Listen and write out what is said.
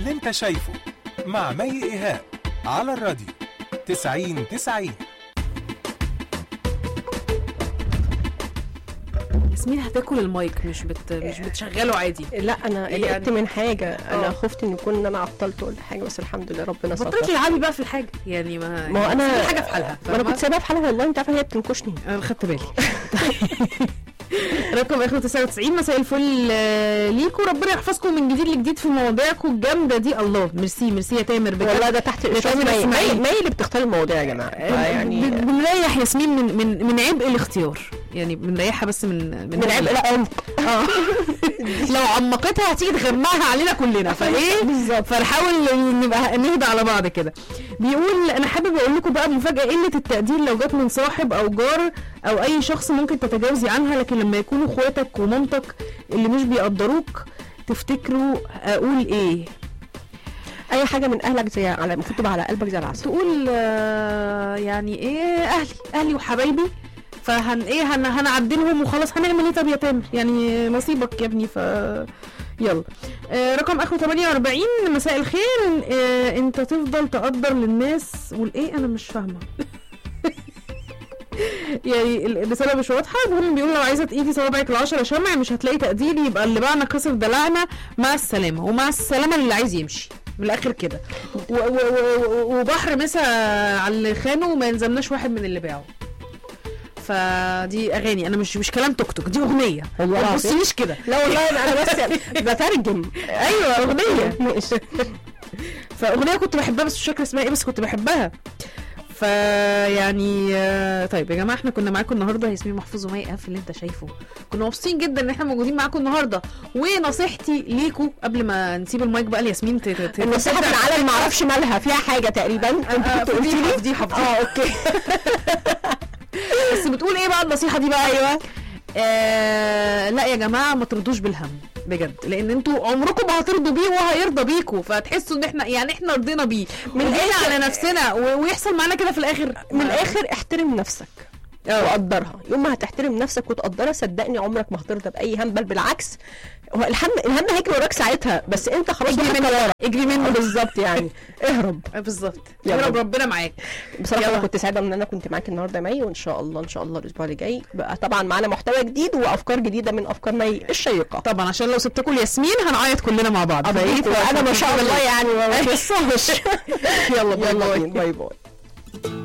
اللي انت شايفه مع مي إيهاب على الراديو 90 90 ياسمين هتاكل المايك مش بت... مش بتشغله عادي لا انا يعني- قلقت من حاجه انا آه. خفت ان يكون انا عطلت ولا حاجه بس الحمد لله ربنا بطلت ستر تلعبي بقى في الحاجه يعني ما ما هو انا سيبي حاجه في حالها ما انا فاهمة؟ كنت سايباها في حالها والله انت عارفه هي بتنكشني انا خدت بالي رقم اخر 99 مساء الفل آه، ليكوا ربنا يحفظكم من جديد لجديد في مواضيعكم الجامده دي الله ميرسي ميرسي يا تامر بجد والله ده تحت اشراف تامر مي إسماعيل. مي مي اللي بتختار المواضيع يا جماعه يعني بن- بنريح ياسمين من من من عبء الاختيار يعني بنريحها بس من من عبء لا عمق اه لو عمقتها هتيجي تغمها علينا كلنا فايه بالظبط فنحاول نبقى نهدى على بعض كده بيقول انا حابب اقول لكم بقى مفاجاه قله التقدير لو جت من صاحب او جار او اي شخص ممكن تتجاوزي عنها لكن لما يكونوا اخواتك ومامتك اللي مش بيقدروك تفتكروا اقول ايه اي حاجه من اهلك زي على المفروض تبقى على قلبك زي العسل تقول آه، يعني ايه اهلي اهلي وحبايبي فهن ايه هن هنعدلهم وخلاص هنعمل ايه طب يا تامر يعني نصيبك يا ابني ف يلا آه رقم اخره 48 مساء الخير آه انت تفضل تقدر للناس والايه انا مش فاهمه يعني الرساله مش واضحه المهم بيقول لو عايزه تقيدي صوابعك العشرة شمع مش هتلاقي تقدير يبقى اللي باعنا كسر دلعنا مع السلامه ومع السلامه اللي عايز يمشي من الاخر كده و- و- و- وبحر مسا على اللي خانه وما يلزمناش واحد من اللي باعه فدي اغاني انا مش مش كلام توك توك دي اغنيه والله ما العظيم. تبصيليش كده لا والله انا بس بترجم ايوه اغنيه ماشي فاغنيه كنت بحبها بس مش فاكره اسمها ايه بس كنت بحبها فيعني آه، طيب يا جماعه احنا كنا معاكم النهارده ياسمين محفوظ ومي ايهاب في اللي انت شايفه كنا مبسوطين جدا ان احنا موجودين معاكم النهارده ونصيحتي ليكم قبل ما نسيب المايك بقى لياسمين ت- ت- ت- النصيحه في العالم ما اعرفش مالها فيها حاجه تقريبا انت آه، كنت قلت فضيحة، لي فضيحة، فضيحة. اه اوكي بس بتقول ايه بقى النصيحه دي بقى ايوه آه لا يا جماعه ما ترضوش بالهم بجد لان انتوا عمركم ما هترضوا بيه وهيرضى بيكوا فتحسوا ان احنا يعني احنا رضينا بيه من الآخر- على نفسنا و- ويحصل معانا كده في الاخر من الاخر احترم نفسك وقدرها يوم ما هتحترم نفسك وتقدرها صدقني عمرك ما هترضى باي هم بل بالعكس هو الهم الهم هيجري وراك ساعتها بس انت خلاص اجري واخد منه قرارك اجري منه آه، بالظبط يعني اهرب آه، بالظبط يلا. يا رب ربنا معاك بصراحه يلا. انا كنت سعيده ان انا كنت معاك النهارده يا مي وان شاء الله ان شاء الله الاسبوع اللي جاي بقى طبعا معانا محتوى جديد وافكار جديده من افكار مي الشيقه طبعا عشان لو سبتكم الياسمين هنعيط كلنا مع بعض أبيك وانا ما شاء الله يعني ما أيوة. بحسهاش يلا باي يلا باي. باي باي